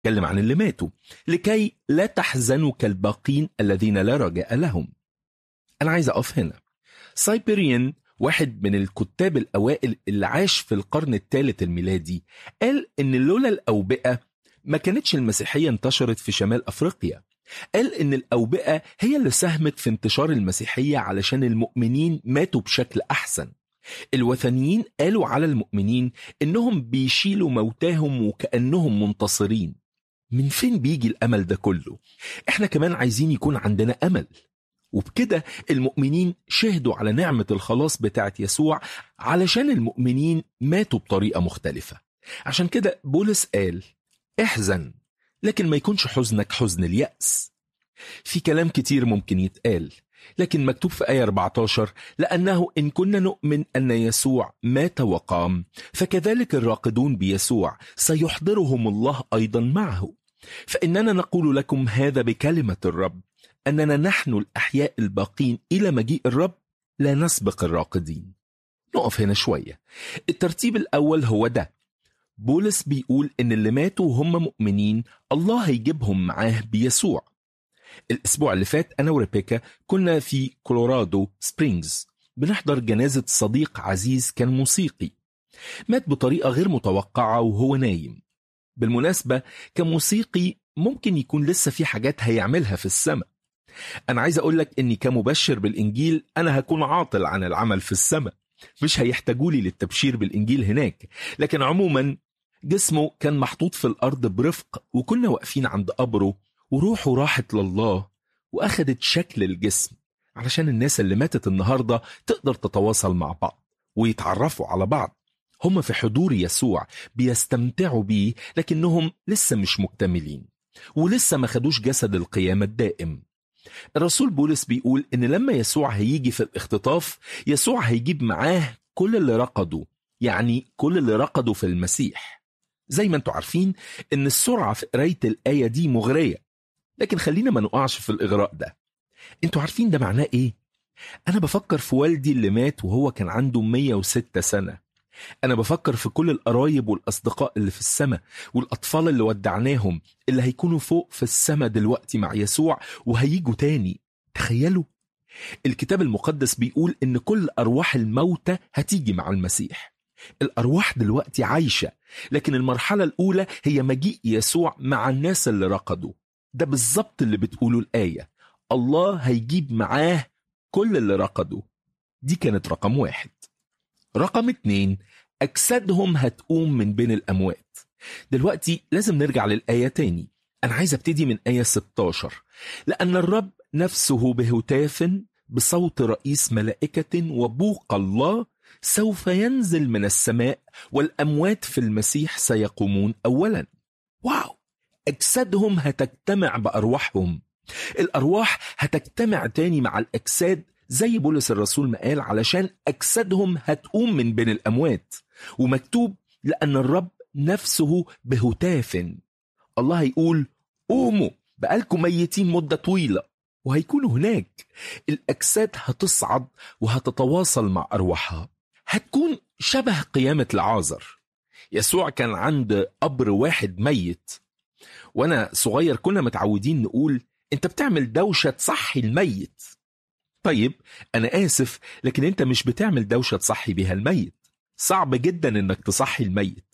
اتكلم عن اللي ماتوا لكي لا تحزنوا كالباقين الذين لا رجاء لهم أنا عايز أقف هنا سايبريان واحد من الكتاب الأوائل اللي عاش في القرن الثالث الميلادي قال إن لولا الأوبئة ما كانتش المسيحية انتشرت في شمال أفريقيا قال إن الأوبئة هي اللي ساهمت في انتشار المسيحية علشان المؤمنين ماتوا بشكل أحسن الوثنيين قالوا على المؤمنين إنهم بيشيلوا موتاهم وكأنهم منتصرين من فين بيجي الأمل ده كله؟ إحنا كمان عايزين يكون عندنا أمل وبكده المؤمنين شهدوا على نعمة الخلاص بتاعت يسوع علشان المؤمنين ماتوا بطريقة مختلفة عشان كده بولس قال احزن لكن ما يكونش حزنك حزن اليأس في كلام كتير ممكن يتقال لكن مكتوب في آية 14 لأنه إن كنا نؤمن أن يسوع مات وقام فكذلك الراقدون بيسوع سيحضرهم الله أيضا معه فإننا نقول لكم هذا بكلمة الرب أننا نحن الأحياء الباقين إلى مجيء الرب لا نسبق الراقدين نقف هنا شوية الترتيب الأول هو ده بولس بيقول إن اللي ماتوا وهم مؤمنين الله هيجيبهم معاه بيسوع الأسبوع اللي فات أنا وريبيكا كنا في كولورادو سبرينجز بنحضر جنازة صديق عزيز كان موسيقي مات بطريقة غير متوقعة وهو نايم بالمناسبة كموسيقي ممكن يكون لسه في حاجات هيعملها في السماء أنا عايز أقول لك إني كمبشر بالإنجيل أنا هكون عاطل عن العمل في السماء مش هيحتاجولي للتبشير بالإنجيل هناك لكن عموما جسمه كان محطوط في الأرض برفق وكنا واقفين عند قبره وروحه راحت لله وأخدت شكل الجسم علشان الناس اللي ماتت النهاردة تقدر تتواصل مع بعض ويتعرفوا على بعض هم في حضور يسوع بيستمتعوا بيه لكنهم لسه مش مكتملين ولسه ما خدوش جسد القيامة الدائم الرسول بولس بيقول ان لما يسوع هيجي في الاختطاف يسوع هيجيب معاه كل اللي رقدوا يعني كل اللي رقدوا في المسيح زي ما انتوا عارفين ان السرعة في قراية الآية دي مغرية لكن خلينا ما نقعش في الإغراء ده انتوا عارفين ده معناه ايه؟ أنا بفكر في والدي اللي مات وهو كان عنده 106 سنة أنا بفكر في كل القرايب والأصدقاء اللي في السماء والأطفال اللي ودعناهم اللي هيكونوا فوق في السماء دلوقتي مع يسوع وهيجوا تاني تخيلوا الكتاب المقدس بيقول إن كل أرواح الموتى هتيجي مع المسيح الأرواح دلوقتي عايشة لكن المرحلة الأولى هي مجيء يسوع مع الناس اللي رقدوا ده بالظبط اللي بتقوله الآية الله هيجيب معاه كل اللي رقدوا دي كانت رقم واحد رقم اتنين أجسادهم هتقوم من بين الأموات دلوقتي لازم نرجع للآية تاني أنا عايز أبتدي من آية 16 لأن الرب نفسه بهتاف بصوت رئيس ملائكة وبوق الله سوف ينزل من السماء والأموات في المسيح سيقومون أولا واو أجسادهم هتجتمع بأرواحهم الأرواح هتجتمع تاني مع الأجساد زي بولس الرسول ما قال علشان أجسادهم هتقوم من بين الأموات ومكتوب لأن الرب نفسه بهتاف الله هيقول قوموا بقالكم ميتين مدة طويلة وهيكونوا هناك الأجساد هتصعد وهتتواصل مع أرواحها هتكون شبه قيامة العازر يسوع كان عند قبر واحد ميت وأنا صغير كنا متعودين نقول أنت بتعمل دوشة تصحي الميت طيب أنا آسف لكن أنت مش بتعمل دوشة تصحي بيها الميت صعب جدا إنك تصحي الميت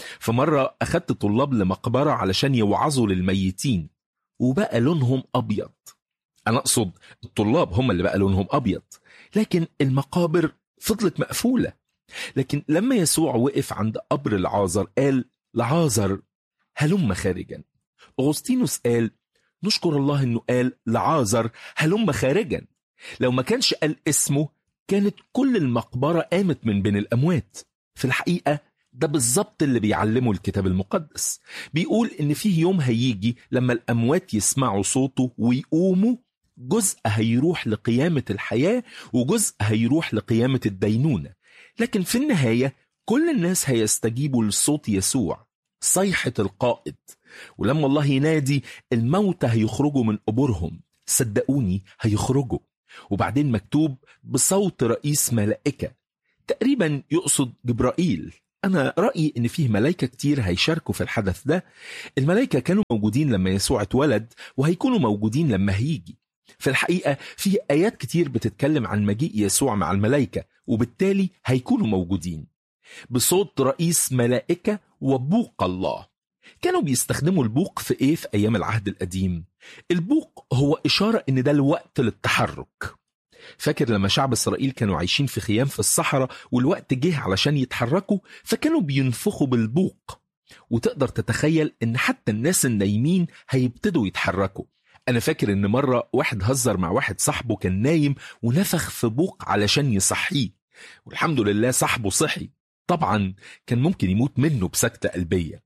فمرة أخدت طلاب لمقبرة علشان يوعظوا للميتين وبقى لونهم أبيض أنا أقصد الطلاب هم اللي بقى لونهم أبيض لكن المقابر فضلت مقفولة لكن لما يسوع وقف عند قبر العازر قال لعازر هلم خارجا أغسطينوس قال نشكر الله أنه قال لعازر هلم خارجا لو ما كانش قال اسمه كانت كل المقبرة قامت من بين الأموات في الحقيقة ده بالظبط اللي بيعلمه الكتاب المقدس بيقول إن فيه يوم هيجي لما الأموات يسمعوا صوته ويقوموا جزء هيروح لقيامة الحياة وجزء هيروح لقيامة الدينونة لكن في النهاية كل الناس هيستجيبوا لصوت يسوع صيحة القائد ولما الله ينادي الموتى هيخرجوا من قبورهم صدقوني هيخرجوا وبعدين مكتوب بصوت رئيس ملائكة تقريبا يقصد جبرائيل أنا رأيي إن فيه ملايكة كتير هيشاركوا في الحدث ده الملايكة كانوا موجودين لما يسوع اتولد وهيكونوا موجودين لما هيجي في الحقيقة في آيات كتير بتتكلم عن مجيء يسوع مع الملايكة وبالتالي هيكونوا موجودين بصوت رئيس ملائكة وبوق الله كانوا بيستخدموا البوق في ايه في ايام العهد القديم البوق هو اشاره ان ده الوقت للتحرك فاكر لما شعب اسرائيل كانوا عايشين في خيام في الصحراء والوقت جه علشان يتحركوا فكانوا بينفخوا بالبوق وتقدر تتخيل ان حتى الناس النايمين هيبتدوا يتحركوا انا فاكر ان مره واحد هزر مع واحد صاحبه كان نايم ونفخ في بوق علشان يصحيه والحمد لله صاحبه صحي طبعا كان ممكن يموت منه بسكتة قلبية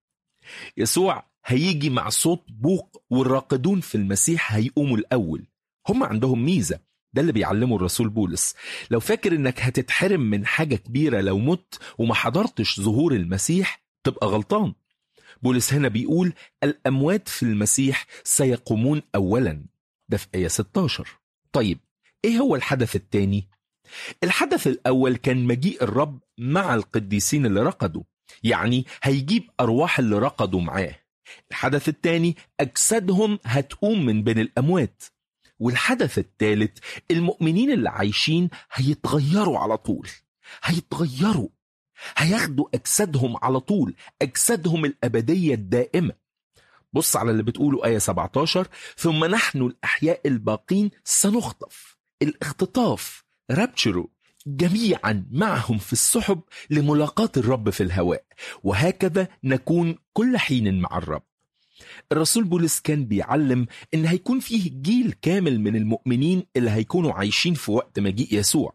يسوع هيجي مع صوت بوق والراقدون في المسيح هيقوموا الأول هم عندهم ميزة ده اللي بيعلمه الرسول بولس لو فاكر انك هتتحرم من حاجة كبيرة لو مت وما حضرتش ظهور المسيح تبقى غلطان بولس هنا بيقول الأموات في المسيح سيقومون أولا ده في آية 16 طيب ايه هو الحدث الثاني الحدث الأول كان مجيء الرب مع القديسين اللي رقدوا يعني هيجيب أرواح اللي رقدوا معاه الحدث الثاني أجسادهم هتقوم من بين الأموات والحدث الثالث المؤمنين اللي عايشين هيتغيروا على طول هيتغيروا هياخدوا أجسادهم على طول أجسادهم الأبدية الدائمة بص على اللي بتقوله آية 17 ثم نحن الأحياء الباقين سنخطف الاختطاف رابتشرو جميعا معهم في السحب لملاقاة الرب في الهواء وهكذا نكون كل حين مع الرب الرسول بولس كان بيعلم ان هيكون فيه جيل كامل من المؤمنين اللي هيكونوا عايشين في وقت مجيء يسوع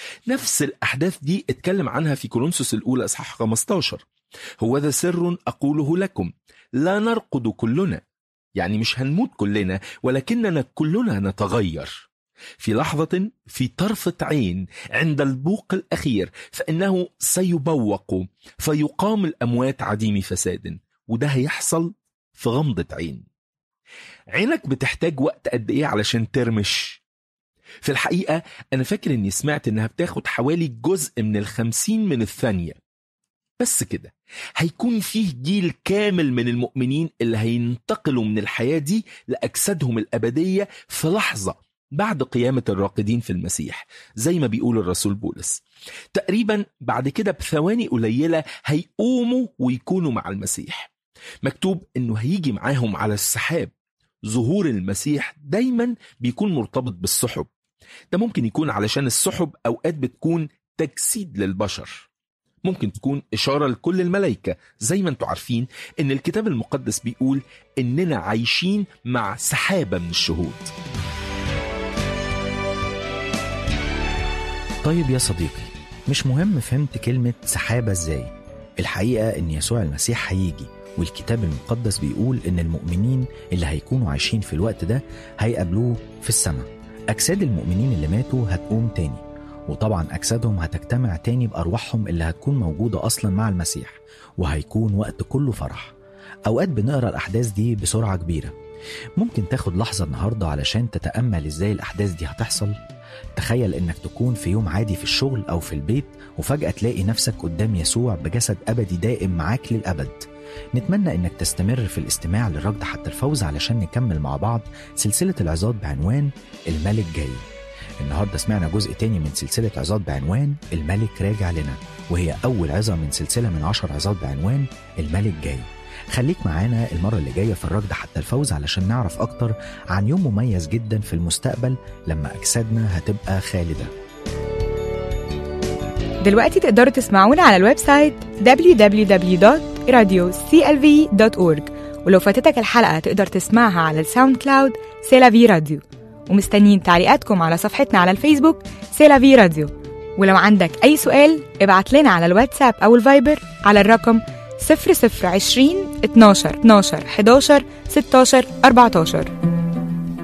نفس الاحداث دي اتكلم عنها في كورنثوس الاولى اصحاح 15 هو ذا سر اقوله لكم لا نرقد كلنا يعني مش هنموت كلنا ولكننا كلنا نتغير في لحظة في طرفة عين عند البوق الأخير فإنه سيبوق فيقام الأموات عديم فساد وده هيحصل في غمضة عين عينك بتحتاج وقت قد إيه علشان ترمش في الحقيقة أنا فاكر إني سمعت إنها بتاخد حوالي جزء من الخمسين من الثانية بس كده هيكون فيه جيل كامل من المؤمنين اللي هينتقلوا من الحياة دي لأجسادهم الأبدية في لحظة بعد قيامة الراقدين في المسيح زي ما بيقول الرسول بولس تقريبا بعد كده بثواني قليلة هيقوموا ويكونوا مع المسيح مكتوب انه هيجي معاهم على السحاب ظهور المسيح دايما بيكون مرتبط بالسحب ده ممكن يكون علشان السحب اوقات بتكون تجسيد للبشر ممكن تكون إشارة لكل الملائكة زي ما انتوا عارفين إن الكتاب المقدس بيقول إننا عايشين مع سحابة من الشهود طيب يا صديقي مش مهم فهمت كلمة سحابة ازاي الحقيقة ان يسوع المسيح هيجي والكتاب المقدس بيقول ان المؤمنين اللي هيكونوا عايشين في الوقت ده هيقابلوه في السماء اجساد المؤمنين اللي ماتوا هتقوم تاني وطبعا اجسادهم هتجتمع تاني بارواحهم اللي هتكون موجودة اصلا مع المسيح وهيكون وقت كله فرح اوقات بنقرا الاحداث دي بسرعة كبيرة ممكن تاخد لحظة النهاردة علشان تتأمل ازاي الاحداث دي هتحصل تخيل انك تكون في يوم عادي في الشغل او في البيت وفجأة تلاقي نفسك قدام يسوع بجسد ابدي دائم معاك للابد نتمنى انك تستمر في الاستماع للركض حتى الفوز علشان نكمل مع بعض سلسلة العظات بعنوان الملك جاي النهاردة سمعنا جزء تاني من سلسلة عظات بعنوان الملك راجع لنا وهي أول عظة من سلسلة من عشر عظات بعنوان الملك جاي خليك معانا المرة اللي جاية في الركض حتى الفوز علشان نعرف أكتر عن يوم مميز جدا في المستقبل لما أجسادنا هتبقى خالدة دلوقتي تقدروا تسمعونا على الويب سايت www.radioclv.org ولو فاتتك الحلقة تقدر تسمعها على الساوند كلاود سيلافي راديو ومستنيين تعليقاتكم على صفحتنا على الفيسبوك سيلافي راديو ولو عندك أي سؤال ابعت لنا على الواتساب أو الفايبر على الرقم 0020 12 12 11 16 14